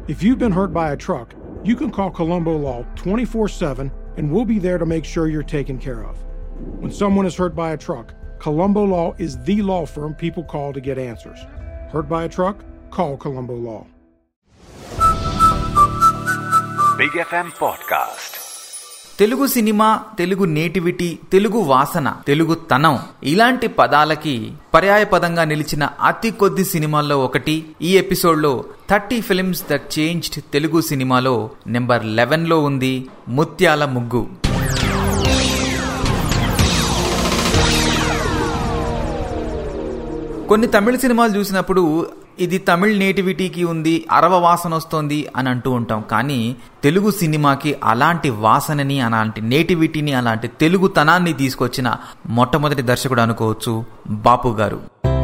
If you've been hurt by a truck, you can call Colombo Law 24 7 and we'll be there to make sure you're taken care of. When someone is hurt by a truck, Colombo Law is the law firm people call to get answers. Hurt by a truck? Call Colombo Law. Big FM Podcast. Telugu cinema Telugu nativity Telugu వాసన తెలుగు తనం ఇలాంటి పదాలకి పర్యాయ పదంగా నిలిచిన అతి కొద్ది సినిమాల్లో ఒకటి ఈ ఎపిసోడ్లో thirty films that changed Telugu సినిమాలో నెంబర్ లెవెన్లో ఉంది ముత్యాల ముగ్గు కొన్ని తమిళ సినిమాలు చూసినప్పుడు ఇది తమిళ్ నేటివిటీకి ఉంది అరవ వాసన వస్తోంది అని అంటూ ఉంటాం కానీ తెలుగు సినిమాకి అలాంటి వాసనని అలాంటి నేటివిటీని అలాంటి తెలుగు తనాన్ని తీసుకొచ్చిన మొట్టమొదటి దర్శకుడు అనుకోవచ్చు Bapu garu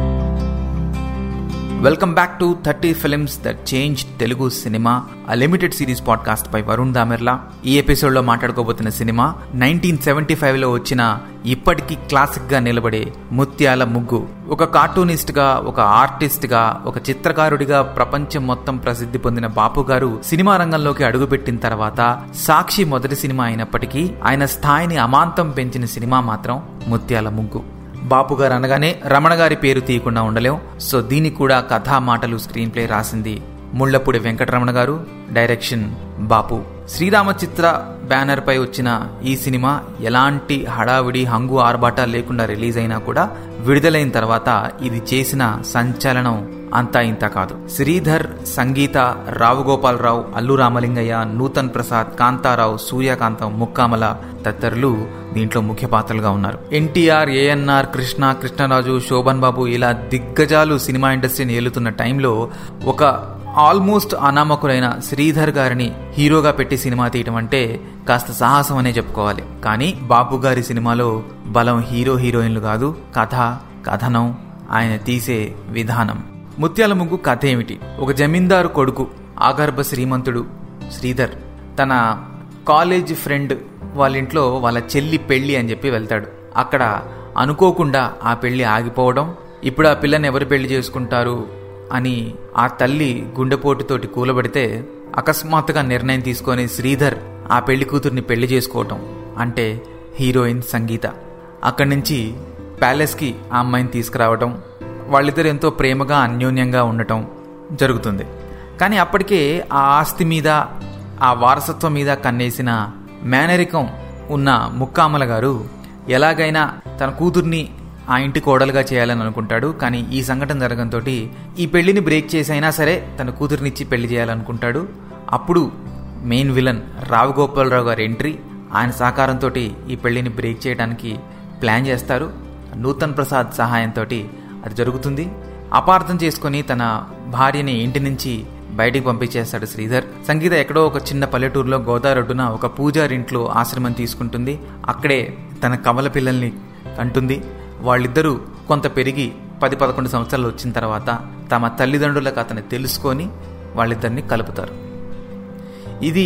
welcome back to thirty films that change Telugu cinema ఆ లిమిటెడ్ సిరీస్ పాడ్కాస్ట్ పై వరుణ్ దామెర్లా ఈ ఎపిసోడ్ లో మాట్లాడుకోబోతున్న సినిమా నైన్టీన్ సెవెంటీ ఫైవ్ లో వచ్చిన ఇప్పటికీ క్లాసిక్ గా నిలబడే ముత్యాల ముగ్గు ఒక కార్టూనిస్ట్ గా ఒక ఆర్టిస్ట్ గా ఒక చిత్రకారుడిగా ప్రపంచం మొత్తం ప్రసిద్ధి పొందిన బాపు గారు సినిమా రంగంలోకి అడుగుపెట్టిన తర్వాత సాక్షి మొదటి సినిమా అయినప్పటికీ ఆయన స్థాయిని అమాంతం పెంచిన సినిమా మాత్రం ముత్యాల ముగ్గు బాపు గారు అనగానే రమణ గారి పేరు తీయకుండా ఉండలేం సో దీనికి కూడా కథా మాటలు స్క్రీన్ ప్లే రాసింది ముళ్లపూడి వెంకటరమణ గారు డైరెక్షన్ బాపు శ్రీరామ చిత్ర బ్యానర్ పై వచ్చిన ఈ సినిమా ఎలాంటి హడావిడి హంగు ఆర్భాట లేకుండా రిలీజ్ అయినా కూడా విడుదలైన తర్వాత ఇది చేసిన సంచలనం అంతా ఇంత కాదు శ్రీధర్ సంగీత రావు గోపాలరావు అల్లు రామలింగయ్య నూతన్ ప్రసాద్ కాంతారావు సూర్యకాంతం ముక్కామల తదితరులు దీంట్లో ముఖ్య పాత్రలుగా ఉన్నారు ఎన్టీఆర్ ఏఎన్ఆర్ కృష్ణ కృష్ణరాజు శోభన్ బాబు ఇలా దిగ్గజాలు సినిమా ఇండస్ట్రీని ఏలుతున్న టైంలో ఒక ఆల్మోస్ట్ అనామకులైన శ్రీధర్ గారిని హీరోగా పెట్టి సినిమా తీయటం అంటే కాస్త సాహసం అనే చెప్పుకోవాలి కానీ బాపు గారి సినిమాలో బలం హీరో హీరోయిన్లు కాదు కథ కథనం ఆయన తీసే విధానం ముత్యాల ముగ్గు కథ ఏమిటి ఒక జమీందారు కొడుకు ఆగర్భ శ్రీమంతుడు శ్రీధర్ తన కాలేజ్ ఫ్రెండ్ వాళ్ళ ఇంట్లో వాళ్ళ చెల్లి పెళ్లి అని చెప్పి వెళ్తాడు అక్కడ అనుకోకుండా ఆ పెళ్లి ఆగిపోవడం ఇప్పుడు ఆ పిల్లని ఎవరు పెళ్లి చేసుకుంటారు అని ఆ తల్లి గుండెపోటుతోటి కూలబడితే అకస్మాత్తుగా నిర్ణయం తీసుకొని శ్రీధర్ ఆ పెళ్లి కూతుర్ని పెళ్లి చేసుకోవటం అంటే హీరోయిన్ సంగీత అక్కడి నుంచి ప్యాలెస్కి ఆ అమ్మాయిని తీసుకురావటం వాళ్ళిద్దరు ఎంతో ప్రేమగా అన్యోన్యంగా ఉండటం జరుగుతుంది కానీ అప్పటికే ఆ ఆస్తి మీద ఆ వారసత్వం మీద కన్నేసిన మేనరికం ఉన్న ముక్కామల గారు ఎలాగైనా తన కూతుర్ని ఆ ఇంటి కోడలుగా చేయాలని అనుకుంటాడు కానీ ఈ సంఘటన జరగడంతో ఈ పెళ్లిని బ్రేక్ చేసి అయినా సరే తన కూతుర్నిచ్చి పెళ్లి చేయాలనుకుంటాడు అప్పుడు మెయిన్ విలన్ రావు గోపాలరావు గారి ఎంట్రీ ఆయన సహకారంతో ఈ పెళ్లిని బ్రేక్ చేయడానికి ప్లాన్ చేస్తారు నూతన్ ప్రసాద్ సహాయంతో అది జరుగుతుంది అపార్థం చేసుకుని తన భార్యని ఇంటి నుంచి బయటికి పంపించేస్తాడు శ్రీధర్ సంగీత ఎక్కడో ఒక చిన్న పల్లెటూరులో గోదారొడ్డున ఒక పూజారింట్లో ఆశ్రమం తీసుకుంటుంది అక్కడే తన కవల పిల్లల్ని అంటుంది వాళ్ళిద్దరూ కొంత పెరిగి పది పదకొండు సంవత్సరాలు వచ్చిన తర్వాత తమ తల్లిదండ్రులకు అతను తెలుసుకొని వాళ్ళిద్దరిని కలుపుతారు ఇది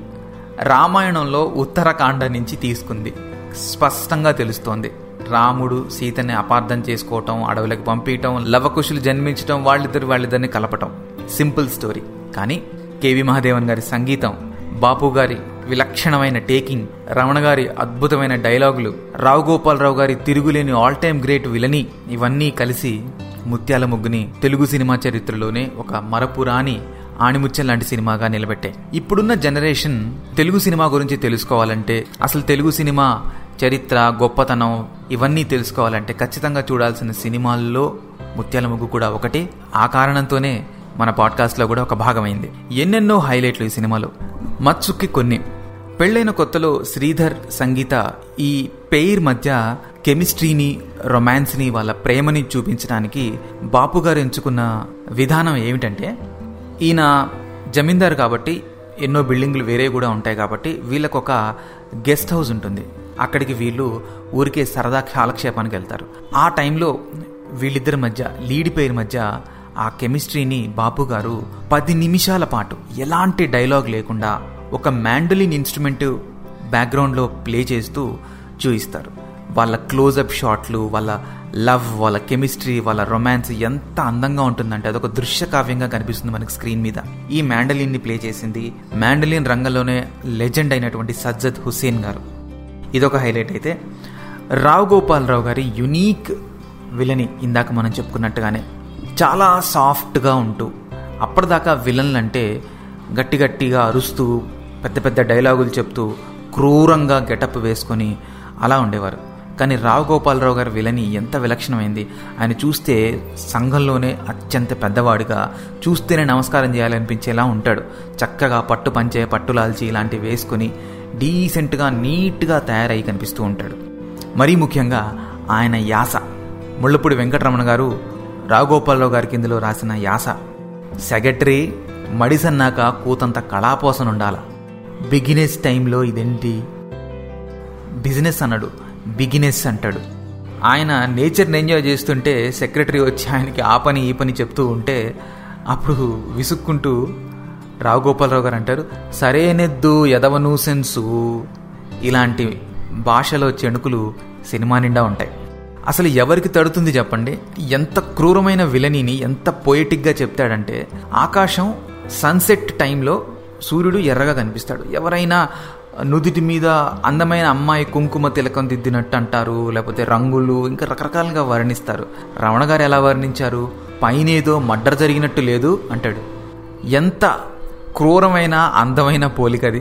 రామాయణంలో ఉత్తరకాండ నుంచి తీసుకుంది స్పష్టంగా తెలుస్తోంది రాముడు సీతని అపార్థం చేసుకోవటం అడవులకు పంపించటం లవకుశులు జన్మించటం వాళ్ళిద్దరు వాళ్ళిద్దరిని కలపటం సింపుల్ స్టోరీ కానీ కేవి మహాదేవన్ గారి సంగీతం బాపు గారి విలక్షణమైన టేకింగ్ రమణ గారి అద్భుతమైన డైలాగులు రావు గోపాలరావు గారి తిరుగులేని ఆల్ టైమ్ గ్రేట్ విలని ఇవన్నీ కలిసి ముత్యాల ముగ్గుని తెలుగు సినిమా చరిత్రలోనే ఒక మరపురాని ఆణిముత్యం లాంటి సినిమాగా నిలబెట్టాయి ఇప్పుడున్న జనరేషన్ తెలుగు సినిమా గురించి తెలుసుకోవాలంటే అసలు తెలుగు సినిమా చరిత్ర గొప్పతనం ఇవన్నీ తెలుసుకోవాలంటే ఖచ్చితంగా చూడాల్సిన సినిమాల్లో ముత్యాల ముగ్గు కూడా ఒకటి ఆ కారణంతోనే మన పాడ్కాస్ట్లో కూడా ఒక భాగమైంది ఎన్నెన్నో హైలైట్లు ఈ సినిమాలో మత్సుక్కి కొన్ని పెళ్ళైన కొత్తలో శ్రీధర్ సంగీత ఈ పెయిర్ మధ్య కెమిస్ట్రీని రొమాన్స్ని వాళ్ళ ప్రేమని చూపించడానికి బాపు గారు ఎంచుకున్న విధానం ఏమిటంటే ఈయన జమీందారు కాబట్టి ఎన్నో బిల్డింగ్లు వేరే కూడా ఉంటాయి కాబట్టి వీళ్ళకు ఒక గెస్ట్ హౌస్ ఉంటుంది అక్కడికి వీళ్ళు ఊరికే సరదా కాలక్షేపానికి వెళ్తారు ఆ టైంలో వీళ్ళిద్దరి మధ్య లీడ్ పేరు మధ్య ఆ కెమిస్ట్రీని బాపు గారు పది నిమిషాల పాటు ఎలాంటి డైలాగ్ లేకుండా ఒక మ్యాండలిన్ ఇన్స్ట్రుమెంట్ బ్యాక్గ్రౌండ్లో ప్లే చేస్తూ చూయిస్తారు వాళ్ళ క్లోజప్ షాట్లు వాళ్ళ లవ్ వాళ్ళ కెమిస్ట్రీ వాళ్ళ రొమాన్స్ ఎంత అందంగా ఉంటుందంటే అదొక దృశ్య కావ్యంగా కనిపిస్తుంది మనకి స్క్రీన్ మీద ఈ మ్యాండలిన్ ని ప్లే చేసింది మ్యాండలిన్ రంగంలోనే లెజెండ్ అయినటువంటి సజ్జద్ హుస్సేన్ గారు ఇదొక హైలైట్ అయితే రావు గోపాలరావు గారి యునీక్ విలని ఇందాక మనం చెప్పుకున్నట్టుగానే చాలా సాఫ్ట్గా ఉంటూ అప్పటిదాకా విలన్లు అంటే గట్టి గట్టిగా అరుస్తూ పెద్ద పెద్ద డైలాగులు చెప్తూ క్రూరంగా గెటప్ వేసుకొని అలా ఉండేవారు కానీ రావు గోపాలరావు గారి విలని ఎంత విలక్షణమైంది ఆయన చూస్తే సంఘంలోనే అత్యంత పెద్దవాడిగా చూస్తేనే నమస్కారం చేయాలనిపించేలా ఉంటాడు చక్కగా పట్టు పంచే పట్టులాల్చి ఇలాంటివి వేసుకొని డీసెంట్గా నీట్గా తయారై కనిపిస్తూ ఉంటాడు మరీ ముఖ్యంగా ఆయన యాస ముళ్ళపూడి వెంకటరమణ గారు రావుగోపాలరావు గారి కిందలో రాసిన యాస సెక్రటరీ మడిసన్నాక కూతంత కళాపోసన ఉండాల బిగినెస్ టైంలో ఇదేంటి బిజినెస్ అన్నాడు బిగినెస్ అంటాడు ఆయన నేచర్ని ఎంజాయ్ చేస్తుంటే సెక్రటరీ వచ్చి ఆయనకి ఆ పని ఈ పని చెప్తూ ఉంటే అప్పుడు విసుక్కుంటూ రావు గోపాలరావు గారు అంటారు సరేనెద్దు ఎదవను సెన్సు ఇలాంటి భాషలో చెణుకులు సినిమా నిండా ఉంటాయి అసలు ఎవరికి తడుతుంది చెప్పండి ఎంత క్రూరమైన విలనీని ఎంత పోయిటిక్గా చెప్తాడంటే ఆకాశం సన్సెట్ టైంలో సూర్యుడు ఎర్రగా కనిపిస్తాడు ఎవరైనా నుదుటి మీద అందమైన అమ్మాయి కుంకుమ తిలకం దిద్దినట్టు అంటారు లేకపోతే రంగులు ఇంకా రకరకాలుగా వర్ణిస్తారు రమణ గారు ఎలా వర్ణించారు పైనేదో మడ్డర్ జరిగినట్టు లేదు అంటాడు ఎంత క్రూరమైన అందమైన పోలికది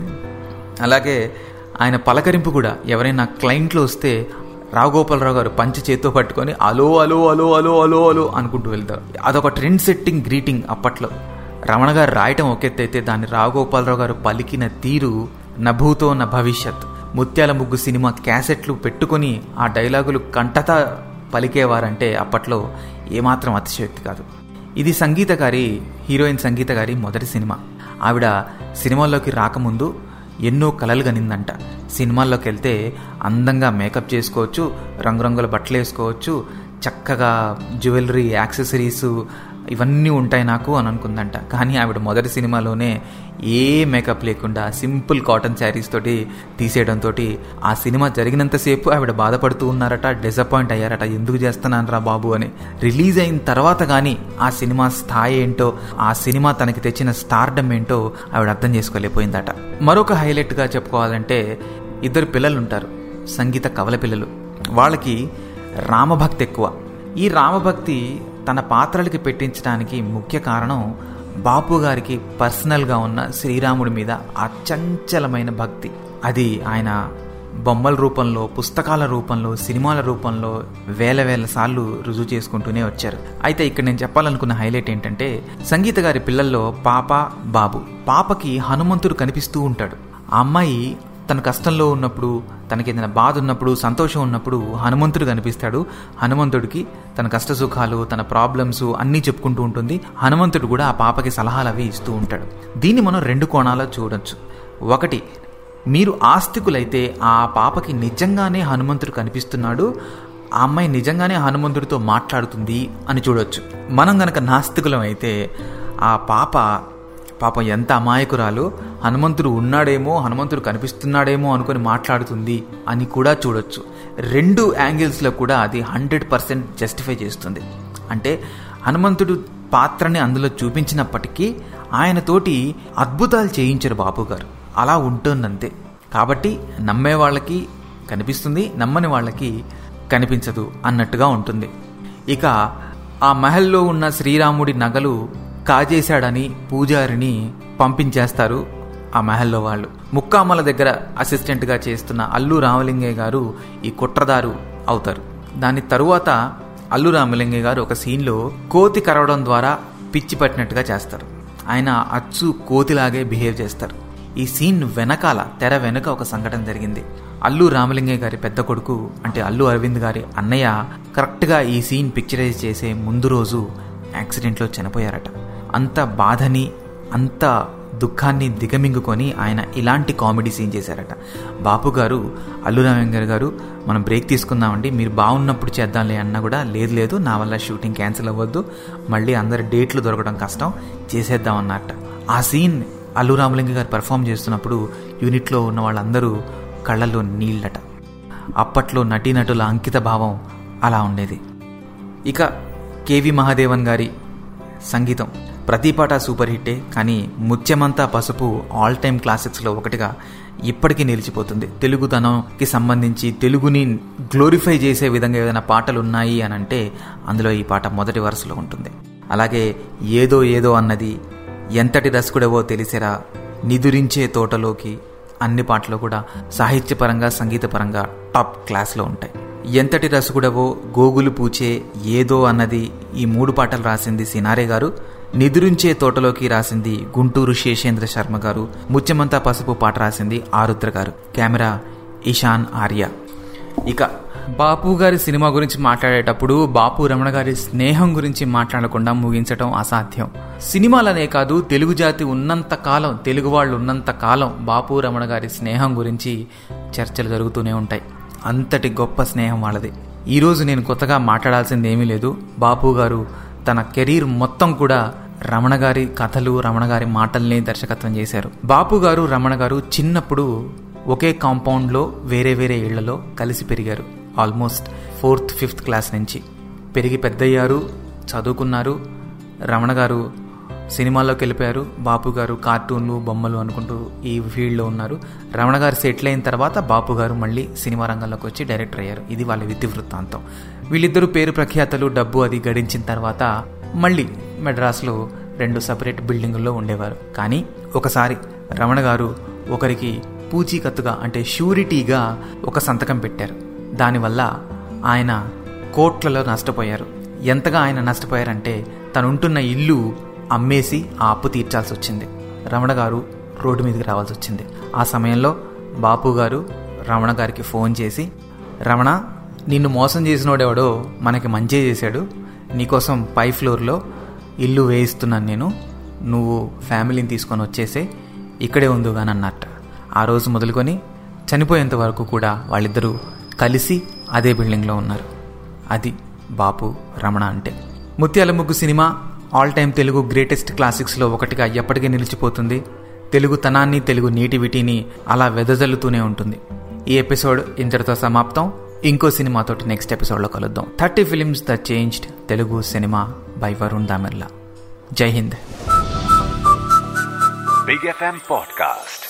అలాగే ఆయన పలకరింపు కూడా ఎవరైనా క్లయింట్లు వస్తే రావుగోపాలరావు గారు పంచి చేత్తో పట్టుకొని అలో అలో అలో అలో అలో అలో అనుకుంటూ వెళ్తారు అదొక ట్రెండ్ సెట్టింగ్ గ్రీటింగ్ అప్పట్లో రమణ గారు రాయటం ఒకెత్తైతే దాన్ని రావుగోపాలరావు గారు పలికిన తీరు నభూతో న భవిష్యత్ ముత్యాల ముగ్గు సినిమా క్యాసెట్లు పెట్టుకొని ఆ డైలాగులు కంటతా పలికేవారంటే అప్పట్లో ఏమాత్రం అతిశయోక్తి కాదు ఇది సంగీత గారి హీరోయిన్ సంగీత గారి మొదటి సినిమా ఆవిడ సినిమాల్లోకి రాకముందు ఎన్నో కలలు కనిందంట సినిమాల్లోకి వెళ్తే అందంగా మేకప్ చేసుకోవచ్చు రంగురంగుల బట్టలు వేసుకోవచ్చు చక్కగా జ్యువెలరీ యాక్సెసరీస్ ఇవన్నీ ఉంటాయి నాకు అని అనుకుందంట కానీ ఆవిడ మొదటి సినిమాలోనే ఏ మేకప్ లేకుండా సింపుల్ కాటన్ శారీస్ తోటి తీసేయడంతో ఆ సినిమా జరిగినంతసేపు ఆవిడ బాధపడుతూ ఉన్నారట డిసప్పాయింట్ అయ్యారట ఎందుకు చేస్తున్నాను రా బాబు అని రిలీజ్ అయిన తర్వాత కానీ ఆ సినిమా స్థాయి ఏంటో ఆ సినిమా తనకి తెచ్చిన స్టార్డమ్ ఏంటో ఆవిడ అర్థం చేసుకోలేకపోయిందట మరొక హైలైట్గా చెప్పుకోవాలంటే ఇద్దరు పిల్లలు ఉంటారు సంగీత కవల పిల్లలు వాళ్ళకి రామభక్తి ఎక్కువ ఈ రామభక్తి తన పాత్రలకి పెట్టించడానికి ముఖ్య కారణం బాపు గారికి పర్సనల్గా ఉన్న శ్రీరాముడి మీద అచంచలమైన భక్తి అది ఆయన బొమ్మల రూపంలో పుస్తకాల రూపంలో సినిమాల రూపంలో వేల వేల సార్లు రుజువు చేసుకుంటూనే వచ్చారు అయితే ఇక్కడ నేను చెప్పాలనుకున్న హైలైట్ ఏంటంటే సంగీత గారి పిల్లల్లో పాప బాబు పాపకి హనుమంతుడు కనిపిస్తూ ఉంటాడు ఆ అమ్మాయి తన కష్టంలో ఉన్నప్పుడు తనకి ఏదైనా బాధ ఉన్నప్పుడు సంతోషం ఉన్నప్పుడు హనుమంతుడు కనిపిస్తాడు హనుమంతుడికి తన కష్ట సుఖాలు తన ప్రాబ్లమ్స్ అన్నీ చెప్పుకుంటూ ఉంటుంది హనుమంతుడు కూడా ఆ పాపకి సలహాలు అవి ఇస్తూ ఉంటాడు దీన్ని మనం రెండు కోణాల్లో చూడొచ్చు ఒకటి మీరు ఆస్తికులైతే ఆ పాపకి నిజంగానే హనుమంతుడు కనిపిస్తున్నాడు ఆ అమ్మాయి నిజంగానే హనుమంతుడితో మాట్లాడుతుంది అని చూడొచ్చు మనం గనక నాస్తికులం అయితే ఆ పాప పాపం ఎంత అమాయకురాలు హనుమంతుడు ఉన్నాడేమో హనుమంతుడు కనిపిస్తున్నాడేమో అనుకొని మాట్లాడుతుంది అని కూడా చూడొచ్చు రెండు యాంగిల్స్లో కూడా అది హండ్రెడ్ పర్సెంట్ జస్టిఫై చేస్తుంది అంటే హనుమంతుడు పాత్రని అందులో చూపించినప్పటికీ ఆయనతోటి అద్భుతాలు చేయించారు బాబు గారు అలా ఉంటుందంతే కాబట్టి నమ్మే వాళ్ళకి కనిపిస్తుంది నమ్మని వాళ్ళకి కనిపించదు అన్నట్టుగా ఉంటుంది ఇక ఆ మహల్లో ఉన్న శ్రీరాముడి నగలు కాజేశాడని పూజారిని పంపించేస్తారు ఆ మహల్లో వాళ్ళు ముక్కామల దగ్గర అసిస్టెంట్గా చేస్తున్న అల్లు రామలింగయ్య గారు ఈ కుట్రదారు అవుతారు దాని తరువాత అల్లు రామలింగయ్య గారు ఒక సీన్లో కోతి కరవడం ద్వారా పిచ్చి పట్టినట్టుగా చేస్తారు ఆయన అచ్చు కోతిలాగే బిహేవ్ చేస్తారు ఈ సీన్ వెనకాల తెర వెనుక ఒక సంఘటన జరిగింది అల్లు రామలింగయ్య గారి పెద్ద కొడుకు అంటే అల్లు అరవింద్ గారి అన్నయ్య కరెక్ట్గా ఈ సీన్ పిక్చరైజ్ చేసే ముందు రోజు యాక్సిడెంట్లో చనిపోయారట అంత బాధని అంత దుఃఖాన్ని దిగమింగుకొని ఆయన ఇలాంటి కామెడీ సీన్ చేశారట బాపు గారు అల్లు రామలింగర్ గారు మనం బ్రేక్ తీసుకుందామండి మీరు బాగున్నప్పుడు చేద్దాంలే అన్నా కూడా లేదు లేదు నా వల్ల షూటింగ్ క్యాన్సిల్ అవ్వద్దు మళ్ళీ అందరి డేట్లు దొరకడం కష్టం చేసేద్దాం అన్నట్ట ఆ సీన్ అల్లు రామలింగ గారు పర్ఫామ్ చేస్తున్నప్పుడు యూనిట్లో ఉన్న వాళ్ళందరూ కళ్ళల్లో నీళ్ళట అప్పట్లో నటీనటుల అంకిత భావం అలా ఉండేది ఇక కేవి మహాదేవన్ గారి సంగీతం ప్రతి పాట సూపర్ హిట్టే కానీ ముత్యమంతా పసుపు ఆల్ టైమ్ క్లాసిక్స్లో ఒకటిగా ఇప్పటికీ నిలిచిపోతుంది తెలుగుతనంకి సంబంధించి తెలుగుని గ్లోరిఫై చేసే విధంగా ఏదైనా పాటలు ఉన్నాయి అని అంటే అందులో ఈ పాట మొదటి వరుసలో ఉంటుంది అలాగే ఏదో ఏదో అన్నది ఎంతటి రసకుడవో తెలిసిరా నిదురించే తోటలోకి అన్ని పాటలు కూడా సాహిత్యపరంగా సంగీతపరంగా టాప్ క్లాస్లో ఉంటాయి ఎంతటి రసగుడవో గోగులు పూచే ఏదో అన్నది ఈ మూడు పాటలు రాసింది సినారే గారు నిదురించే తోటలోకి రాసింది గుంటూరు శేషేంద్ర శర్మ గారు ముత్యమంతా పసుపు పాట రాసింది ఆరుద్ర గారు కెమెరా ఇషాన్ ఆర్య ఇక బాపు గారి సినిమా గురించి మాట్లాడేటప్పుడు బాపు రమణ గారి స్నేహం గురించి మాట్లాడకుండా ముగించడం అసాధ్యం సినిమాలనే కాదు తెలుగు జాతి ఉన్నంత కాలం తెలుగు వాళ్ళు ఉన్నంత కాలం బాపు రమణ గారి స్నేహం గురించి చర్చలు జరుగుతూనే ఉంటాయి అంతటి గొప్ప స్నేహం వాళ్ళది ఈరోజు నేను కొత్తగా మాట్లాడాల్సింది ఏమీ లేదు బాపు గారు తన కెరీర్ మొత్తం కూడా రమణ గారి కథలు రమణ గారి మాటల్ని దర్శకత్వం చేశారు బాపు గారు రమణ గారు చిన్నప్పుడు ఒకే కాంపౌండ్లో వేరే వేరే ఇళ్లలో కలిసి పెరిగారు ఆల్మోస్ట్ ఫోర్త్ ఫిఫ్త్ క్లాస్ నుంచి పెరిగి పెద్దయ్యారు చదువుకున్నారు రమణ గారు సినిమాల్లోకి వెళ్ళిపోయారు బాపు గారు కార్టూన్లు బొమ్మలు అనుకుంటూ ఈ ఫీల్డ్లో ఉన్నారు రమణ గారు సెటిల్ అయిన తర్వాత బాపు గారు మళ్ళీ సినిమా రంగంలోకి వచ్చి డైరెక్టర్ అయ్యారు ఇది వాళ్ళ విద్య వృత్తాంతం వీళ్ళిద్దరూ పేరు ప్రఖ్యాతలు డబ్బు అది గడించిన తర్వాత మళ్ళీ మెడ్రాస్లో రెండు సపరేట్ బిల్డింగుల్లో ఉండేవారు కానీ ఒకసారి రమణ గారు ఒకరికి పూచీకత్తుగా అంటే షూరిటీగా ఒక సంతకం పెట్టారు దానివల్ల ఆయన కోట్లలో నష్టపోయారు ఎంతగా ఆయన నష్టపోయారంటే తనుంటున్న ఇల్లు అమ్మేసి ఆ అప్పు తీర్చాల్సి వచ్చింది రమణ గారు రోడ్డు మీదకి రావాల్సి వచ్చింది ఆ సమయంలో బాపు గారు రమణ గారికి ఫోన్ చేసి రమణ నిన్ను మోసం చేసినోడెవడో మనకి మంచి చేశాడు నీకోసం పై ఫ్లోర్లో ఇల్లు వేయిస్తున్నాను నేను నువ్వు ఫ్యామిలీని తీసుకొని వచ్చేసే ఇక్కడే ఉందిగాని అన్నట్ట ఆ రోజు మొదలుకొని చనిపోయేంత వరకు కూడా వాళ్ళిద్దరూ కలిసి అదే బిల్డింగ్లో ఉన్నారు అది బాపు రమణ అంటే Mutyala Muggu cinema all time Telugu greatest క్లాసిక్స్లో ఒకటిగా ఎప్పటికీ నిలిచిపోతుంది తెలుగు తనాన్ని తెలుగు నీటివిటీని అలా వెదజల్లుతూనే ఉంటుంది ఈ ఎపిసోడ్ ఇంతటితో సమాప్తం ఇంకో సినిమాతోటి నెక్స్ట్ ఎపిసోడ్లో కలుద్దాం thirty films the changed Telugu cinema by Varun Damerla Jai Hind Big FM Podcast.